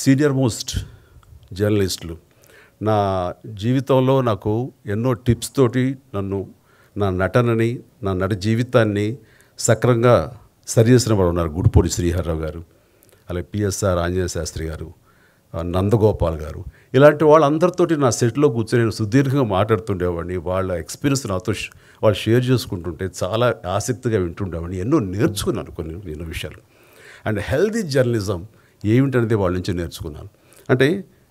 Senior most జర్నలిస్టులు నా జీవితంలో నాకు ఎన్నో టిప్స్ తోటి నన్ను నా నటనని నా నట జీవితాన్ని సక్రంగా సరిచేసిన వాడు ఉన్నారు గుడిపూడి శ్రీహర్రావు గారు అలాగే పిఎస్ఆర్ ఆంజనేయ శాస్త్రి గారు ఆ, నందగోపాల్ గారు ఇలాంటి వాళ్ళందరితోటి నా సెట్లో కూర్చొని నేను సుదీర్ఘంగా మాట్లాడుతుండేవాడిని వాళ్ళ ఎక్స్పీరియన్స్ నాతో ష్- వాళ్ళు షేర్ చేసుకుంటుంటే చాలా ఆసక్తిగా వింటుండేవాడిని ఎన్నో నేర్చుకున్నాను కొన్ని ఎన్నో విషయాలు అండ్ హెల్దీ జర్నలిజం ఏమిటనేది వాళ్ళ నుంచి నేర్చుకున్నాను అంటే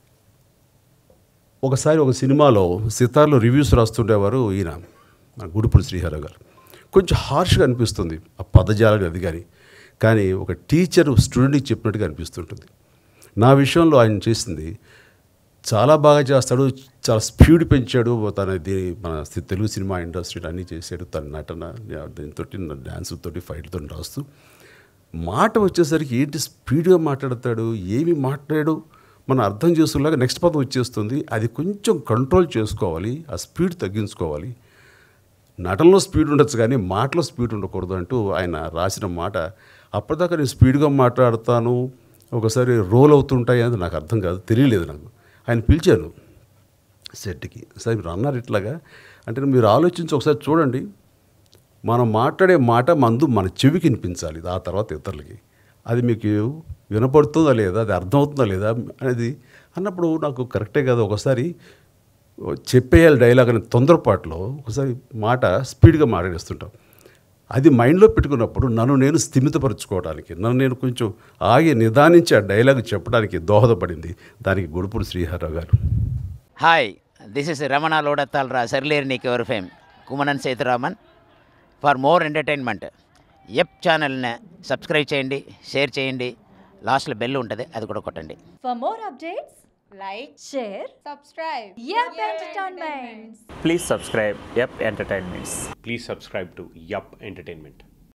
ఒకసారి ఒక సినిమాలో సితార్లో రివ్యూస్ రాస్తుండేవారు ఈయన మన గుడిపూడి శ్రీహర గారు కొంచెం హార్ష్గా అనిపిస్తుంది ఆ పదజాలం అది కానీ కానీ ఒక టీచర్ స్టూడెంట్కి చెప్పినట్టుగా అనిపిస్తుంటుంది నా విషయంలో ఆయన చేసింది చాలా బాగా చేస్తాడు చాలా స్పీడ్ పెంచాడు తన ఇది మన సి- తెలుగు సినిమా ఇండస్ట్రీలో అన్నీ చేశాడు తన నటన దీంతో డ్యాన్స్ తోటి ఫైట్తో రాస్తూ మాట వచ్చేసరికి ఏంటి స్పీడ్గా మాట్లాడతాడు ఏమి మాట్లాడాడు మనం అర్థం చేసుకులాగా నెక్స్ట్ పదం వచ్చేస్తుంది అది కొంచెం కంట్రోల్ చేసుకోవాలి ఆ స్పీడ్ తగ్గించుకోవాలి నటనలో స్పీడ్ ఉండొచ్చు కానీ మాటలో స్పీడ్ ఉండకూడదు అంటూ ఆయన రాసిన మాట అప్పటిదాకా నేను స్పీడ్గా మాట్లాడతాను ఒకసారి రోల్ అవుతుంటాయి అనేది నాకు అర్థం కాదు తెలియలేదు నాకు ఆయన పిలిచాను సెట్కి సార్ మీరు అన్నారు ఇట్లాగా అంటే మీరు ఆలోచించి ఒకసారి చూడండి మనం మాట్లాడే మాట మందు మన చెవికి వినిపించాలి ఆ తర్వాత ఇతరులకి అది మీకు వినపడుతుందా లేదా అది అర్థమవుతుందా లేదా అనేది అన్నప్పుడు నాకు కరెక్టే కదా ఒకసారి చెప్పేయాలి డైలాగ్ అనే తొందరపాటులో ఒకసారి మాట స్పీడ్గా మాట్లాడేస్తుంటాం అది మైండ్లో పెట్టుకున్నప్పుడు నన్ను నేను స్థిమితపరచుకోవడానికి నన్ను నేను కొంచెం ఆగి నిదానించి ఆ డైలాగ్ చెప్పడానికి దోహదపడింది దానికి గుడుపూడి శ్రీహర్రావు గారు హాయ్ దిస్ ఇస్ రమణ లోడత్తాల్రా సర్లేరు నీకు ఎవరు fame Kumanan Sethuraman for more entertainment ఎప్ ఛానల్ని సబ్స్క్రైబ్ చేయండి షేర్ చేయండి లాస్ట్లో బెల్ ఉంటుంది అది కూడా కొట్టండి For more updates, like, share, subscribe. Yep Entertainment. Please subscribe Yep Entertainments. Please subscribe to Yup Entertainment.